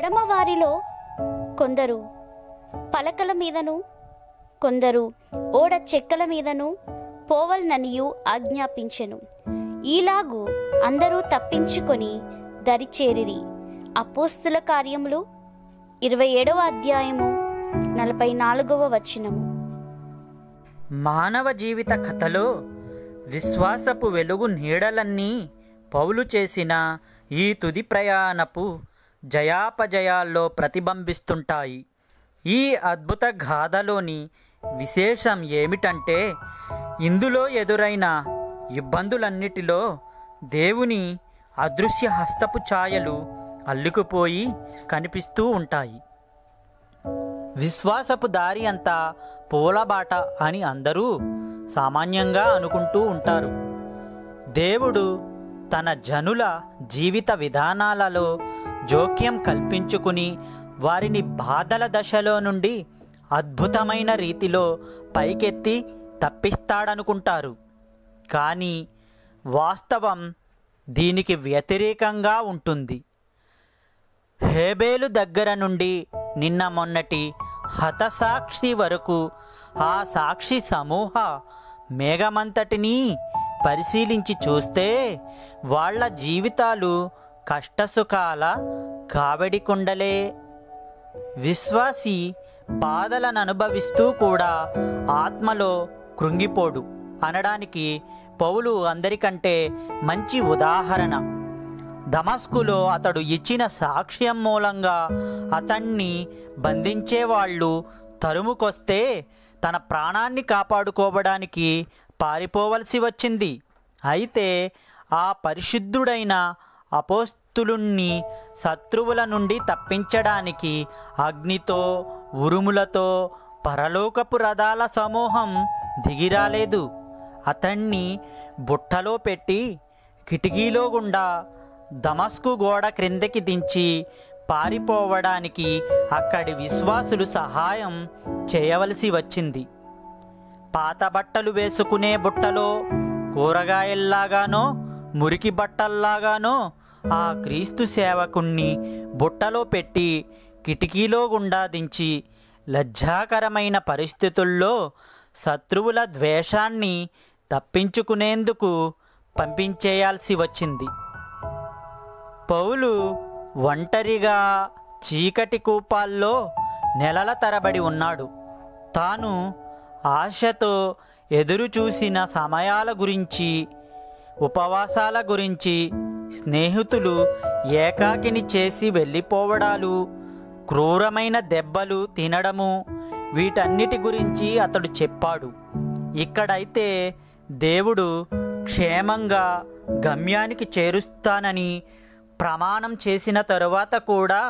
ఎడమ వారిలో కొందరు పలకల మీదను కొందరు ఓడ చెక్కల మీదను పోవల్ననియు ఆజ్ఞాపించెను ఈలాగు అందరూ తప్పించుకొని దరిచేరిరి అపోస్తుల కార్యములు ఇరవై ఏడవ అధ్యాయము నలభై నాలుగవ వచనము మానవ జీవిత కథలో విశ్వాసపు వెలుగు నీడలన్నీ పౌలు చేసిన ఈ తుది ప్రయాణపు జయాపజయాల్లో ప్రతిబింబిస్తుంటాయి ఈ అద్భుత గాథలోని విశేషం ఏమిటంటే ఇందులో ఎదురైన ఇబ్బందులన్నిటిలో దేవుని అదృశ్య హస్తపు ఛాయలు అల్లుకుపోయి కనిపిస్తూ ఉంటాయి విశ్వాసపు దారి అంతా పూలబాట అని అందరూ సామాన్యంగా అనుకుంటూ ఉంటారు దేవుడు తన జనుల జీవిత విధానాలలో జోక్యం కల్పించుకుని వారిని బాధల దశలో నుండి అద్భుతమైన రీతిలో పైకెత్తి తప్పిస్తాడనుకుంటారు కానీ వాస్తవం దీనికి వ్యతిరేకంగా ఉంటుంది హేబేలు దగ్గర నుండి నిన్న మొన్నటి హతసాక్షి వరకు ఆ సాక్షి సమూహ మేఘమంతటినీ పరిశీలించి చూస్తే వాళ్ళ జీవితాలు కష్టసుఖాల కావడి కుండలే విశ్వాసి బాధలను అనుభవిస్తూ కూడా ఆత్మలో కృంగిపోడు అనడానికి పౌలు అందరికంటే మంచి ఉదాహరణ దమస్కులో అతడు ఇచ్చిన సాక్ష్యం మూలంగా అతన్ని బంధించేవాళ్ళు తరుముకొస్తే తన ప్రాణాన్ని కాపాడుకోవడానికి పారిపోవలసి వచ్చింది అయితే ఆ పరిశుద్ధుడైన అపోస్తులుణ్ణి శత్రువుల నుండి తప్పించడానికి అగ్నితో ఉరుములతో పరలోకపు రథాల సమూహం దిగిరాలేదు అతన్ని బుట్టలో పెట్టి కిటికీలో గుండా దమస్కు గోడ క్రిందకి దించి పారిపోవడానికి అక్కడి విశ్వాసులు సహాయం చేయవలసి వచ్చింది పాత బట్టలు వేసుకునే బుట్టలో కూరగాయల్లాగానో మురికి బట్టల్లాగానో ఆ క్రీస్తు సేవకుణ్ణి బుట్టలో పెట్టి కిటికీలో గుండా దించి లజ్జాకరమైన పరిస్థితుల్లో శత్రువుల ద్వేషాన్ని తప్పించుకునేందుకు పంపించేయాల్సి వచ్చింది పౌలు ఒంటరిగా చీకటి కూపాల్లో నెలల తరబడి ఉన్నాడు తాను ఆశతో ఎదురు చూసిన సమయాల గురించి ఉపవాసాల గురించి స్నేహితులు ఏకాకిని చేసి వెళ్ళిపోవడాలు క్రూరమైన దెబ్బలు తినడము వీటన్నిటి గురించి అతడు చెప్పాడు ఇక్కడైతే దేవుడు క్షేమంగా గమ్యానికి చేరుస్తానని ప్రమాణం చేసిన తరువాత కూడా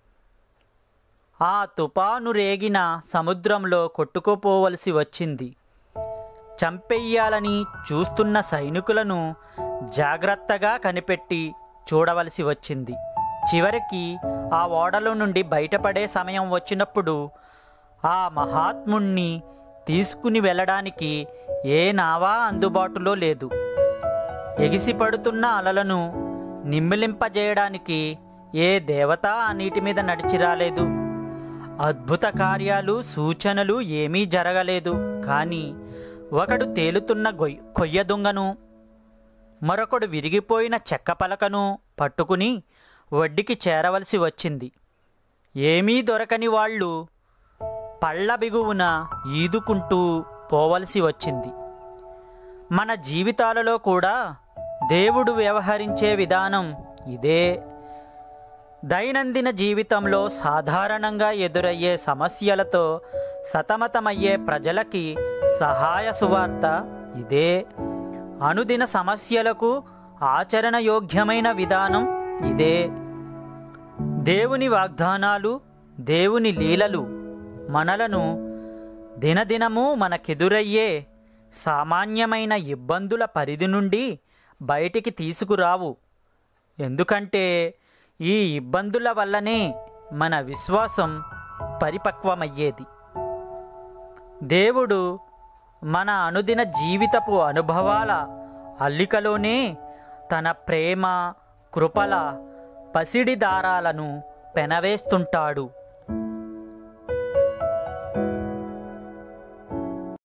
ఆ తుపాను రేగిన సముద్రంలో కొట్టుకుపోవలసి వచ్చింది చంపెయ్యాలని చూస్తున్న సైనికులను జాగ్రత్తగా కనిపెట్టి చూడవలసి వచ్చింది చివరికి ఆ ఓడలో నుండి బయటపడే సమయం వచ్చినప్పుడు ఆ మహాత్ముణ్ణి తీసుకుని వెళ్ళడానికి ఏ నావా అందుబాటులో లేదు ఎగిసిపడుతున్న అలలను నిమ్మిలింపజేయడానికి ఏ దేవత ఆ నీటి మీద నడిచి రాలేదు అద్భుత కార్యాలు సూచనలు ఏమీ జరగలేదు కానీ ఒకడు తేలుతున్న గొయ్ కొయ్య దొంగను మరొకడు విరిగిపోయిన చెక్క పలకను పట్టుకుని వడ్డీకి చేరవలసి వచ్చింది ఏమీ దొరకని వాళ్ళు పళ్ళ బిగువున ఈదుకుంటూ పోవలసి వచ్చింది మన జీవితాలలో కూడా దేవుడు వ్యవహరించే విధానం ఇదే దైనందిన జీవితంలో సాధారణంగా ఎదురయ్యే సమస్యలతో సతమతమయ్యే ప్రజలకి సహాయ సువార్త ఇదే అనుదిన సమస్యలకు ఆచరణయోగ్యమైన విధానం ఇదే దేవుని వాగ్దానాలు దేవుని లీలలు మనలను దినదినము మనకెదురయ్యే సామాన్యమైన ఇబ్బందుల పరిధి నుండి బయటికి తీసుకురావు ఎందుకంటే ఈ ఇబ్బందుల వల్లనే మన విశ్వాసం పరిపక్వమయ్యేది దేవుడు మన అనుదిన జీవితపు అనుభవాల అల్లికలోనే తన ప్రేమ కృపల పసిడి దారాలను పెనవేస్తుంటాడు